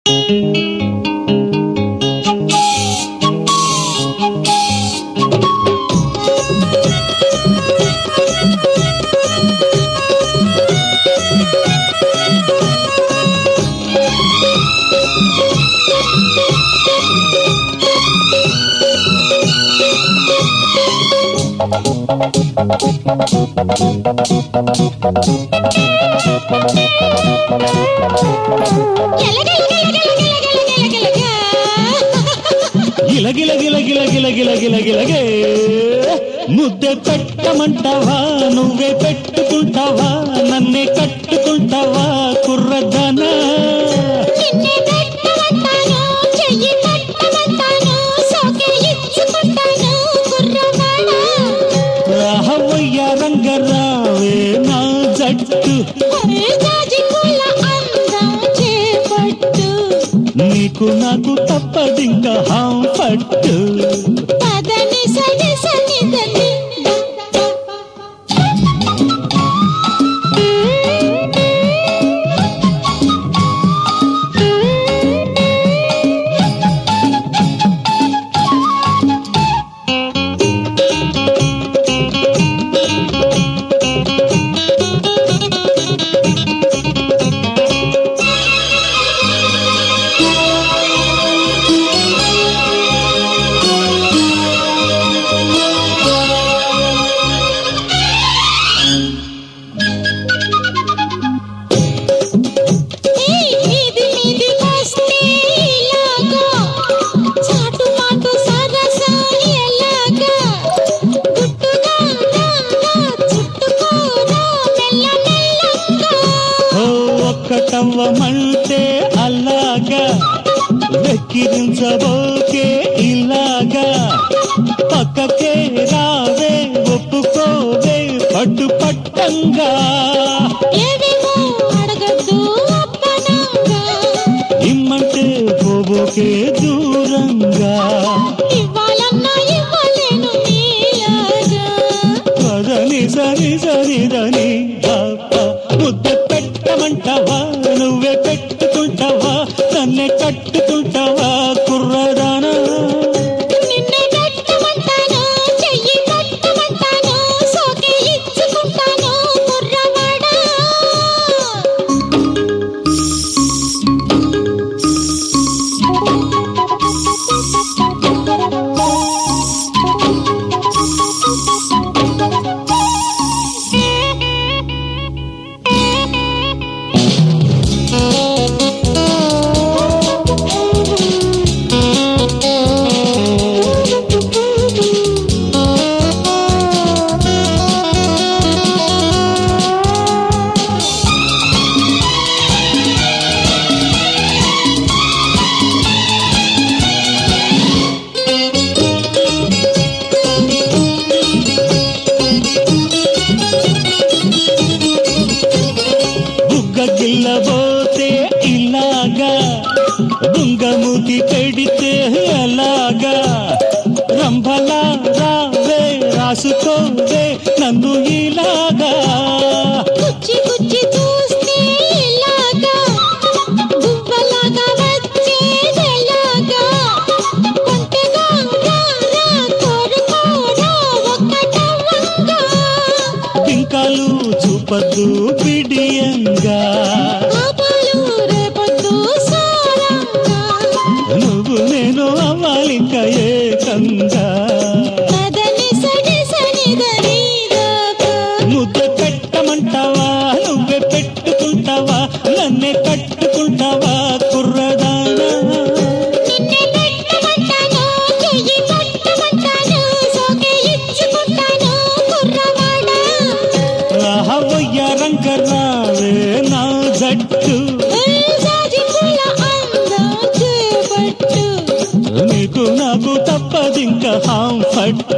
గిలగిల గిల గిల గిల గిల గిల గిలగే ముద్దె పెట్టమంటావా నువ్వే పెట్టుకుంటావా నన్నే కట్టుకుంటావా కుర్రదనా నిన్నే పెట్టమంటాను, చెయ్యి పట్టమంటాను, సోకే ఇచ్చుకుంటాను, కుర్రవాడా. రాహవయ్య రంగరావే నా జట్టు ఏ జాజి పూల అందం చేపట్టు. నీకు నాకు తప్పదింక హాం పట్టు పదని సని సని దని ద ద. ఏయ్, మీది మీది వస్తే ఇలాగా, చాటు మాటు సరసం ఎలాగా? గుట్టుగా రా, రా, చుట్టుకోరా, మెల్ల మెల్లంగా. ఓ ఒక్కటవ్వమంటే అలాగా వెక్కిరించబోకే ఇలాగా పక్కకే రావే ఒప్పుకోవే పట్టు పట్టంగా ఏవేవో అడగద్దు అప్పనంగా, ఇమ్మంటే పోబోకే దూరంగా ఇవ్వాలన్నా ఇవ్వలేను నీలాగా. పదని సరి సరిదని ముద్ద పెట్టమంటావా నువ్వే పెట్టుకుంటావా నన్నే కట్టుకుంటావా కుర్రదానా నిన్నే పెట్టమంటాను, చెయ్యి పట్టమంటాను, సోకే ఇచ్చుకుంటాను, కుర్రవాడా. బుగ్గ గిల్లబోతే ఇలాగా బుంగముతి పెడితే అలాగా రంభలా రావే రాసుకోవే నన్ను ఇలాగా గుచ్చి గుచ్చి చూస్తే ఇలాగా, గువ్వలాగా వచ్చేదెలాగా? ఒంటెగా రా, రా, కోరుకోరా, ఒక్కటవ్వంగా. పింకాలు చూపద్దు బిడియంగా ఆపాలు రేపొద్దు సారంగా. నువ్వు నేను అవ్వాలింక ఏకంగా పదని సడి సనిదని దాకా. ముద్ద పెట్టమంటావా నువ్వే పెట్టుకుంటావా నన్నే కట్టుకుంటావా కుర్రదానా నిన్నే పెట్టమంటాను, చెయ్యి పట్టమంటాను, సోకే ఇచ్చుకుంటాను, కుర్రవాడా. రాహవయ్య రంగరావే నా జట్టు ఏ జాజి పూల అందం చేపట్టు. నీకు నాకు తప్పదింక హాం పట్టు